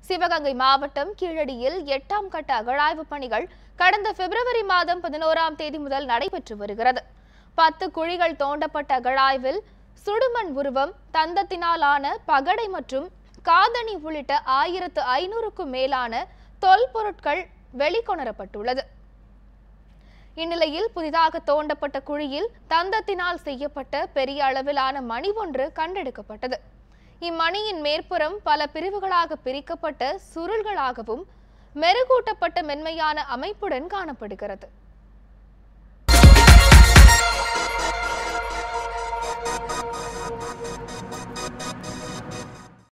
சிவகங்கை மாவட்டம் கீழடியில் எட்டாம் கட்ட அகழாய்வு பணிகள் கடந்த பிப்ரவரி மாதம் பதினோராம் தேதி முதல் நடைபெற்று வருகிறது பத்து குழிகள் தோண்டப்பட்ட அகழாய்வில் சுடுமண் உருவம் தந்தத்தினால் ஆன பகடை மற்றும் காதணி உள்ளிட்ட ஆயிரத்து ஐநூறுக்கும் மேலான தொல்பொருட்கள் வெளிக்கொணரப்பட்டுள்ளது இந்நிலையில் புதிதாக தோண்டப்பட்ட குழியில் தந்தத்தினால் செய்யப்பட்ட பெரிய அளவிலான மணி ஒன்று கண்டெடுக்கப்பட்டது இம்மணியின் மேற்புறம் பல பிரிவுகளாக பிரிக்கப்பட்ட சுருள்களாகவும் மெருகூட்டப்பட்ட மென்மையான அமைப்புடன் காணப்படுகிறது